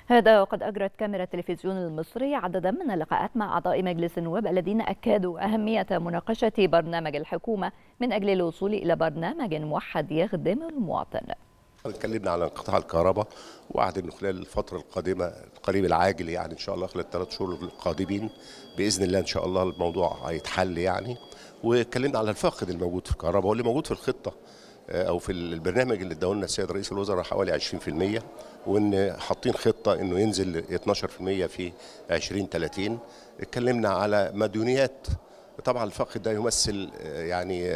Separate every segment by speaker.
Speaker 1: هذا وقد أجرت كاميرا التلفزيون المصري عددا من اللقاءات مع أعضاء مجلس النواب الذين أكدوا أهمية مناقشة برنامج الحكومة من أجل الوصول إلى برنامج موحد يخدم المواطن
Speaker 2: اتكلمنا على انقطاع الكهرباء وعد انه خلال الفتره القادمه القريب العاجل يعني ان شاء الله خلال الثلاث شهور القادمين باذن الله ان شاء الله الموضوع هيتحل يعني واتكلمنا على الفاقد الموجود في الكهرباء واللي موجود في الخطه او في البرنامج اللي اداه لنا السيد رئيس الوزراء حوالي 20% وان حاطين خطه انه ينزل 12% في 2030 اتكلمنا على مديونيات طبعا الفقد ده يمثل يعني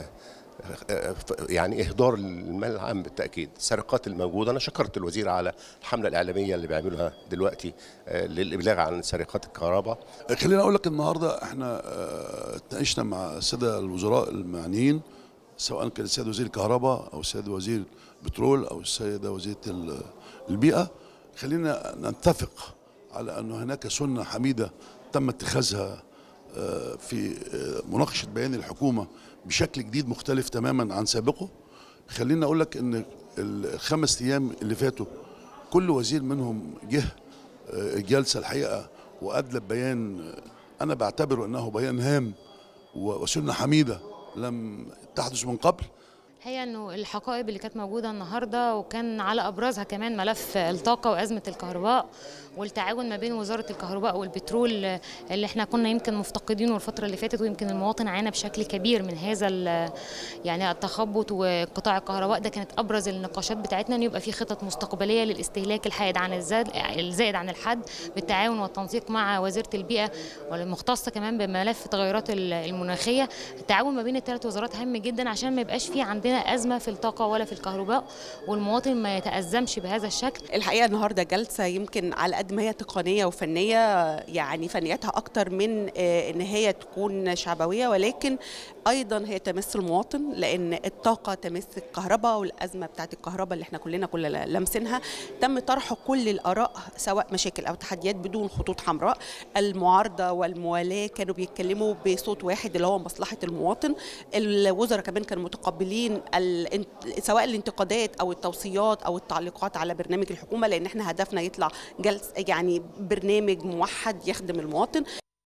Speaker 2: يعني اهدار المال العام بالتاكيد السرقات الموجوده انا شكرت الوزير على الحمله الاعلاميه اللي بيعملها دلوقتي للابلاغ عن سرقات الكهرباء
Speaker 3: خليني اقول لك النهارده احنا اتناقشنا مع الساده الوزراء المعنيين سواء كان السيد وزير الكهرباء او السيد وزير البترول او السيده وزيره البيئه خلينا نتفق على انه هناك سنه حميده تم اتخاذها في مناقشه بيان الحكومه بشكل جديد مختلف تماما عن سابقه خليني اقول لك ان الخمس ايام اللي فاتوا كل وزير منهم جه الجلسه الحقيقه وادلى بيان انا بعتبره انه بيان هام وسنه حميده لم تحدث من قبل
Speaker 4: هي انه الحقائب اللي كانت موجوده النهارده وكان على ابرزها كمان ملف الطاقه وازمه الكهرباء والتعاون ما بين وزاره الكهرباء والبترول اللي احنا كنا يمكن مفتقدينه الفتره اللي فاتت ويمكن المواطن عانى بشكل كبير من هذا يعني التخبط وقطاع الكهرباء ده كانت ابرز النقاشات بتاعتنا ان يبقى في خطط مستقبليه للاستهلاك الحاد عن الزاد الزائد عن الحد بالتعاون والتنسيق مع وزيره البيئه والمختصه كمان بملف التغيرات المناخيه التعاون ما بين الثلاث وزارات هام جدا عشان ما يبقاش في عندنا ازمه في الطاقه ولا في الكهرباء والمواطن ما يتازمش بهذا الشكل
Speaker 5: الحقيقه النهارده جلسه يمكن على قد ما هي تقنيه وفنيه يعني فنياتها اكتر من ان هي تكون شعبويه ولكن ايضا هي تمس المواطن لان الطاقه تمس الكهرباء والازمه بتاعت الكهرباء اللي احنا كلنا كلنا لامسينها تم طرح كل الاراء سواء مشاكل او تحديات بدون خطوط حمراء المعارضه والموالاه كانوا بيتكلموا بصوت واحد اللي هو مصلحه المواطن الوزراء كمان كانوا متقبلين سواء الانتقادات او التوصيات او التعليقات على برنامج الحكومه لان احنا هدفنا يطلع جلس يعني برنامج موحد يخدم المواطن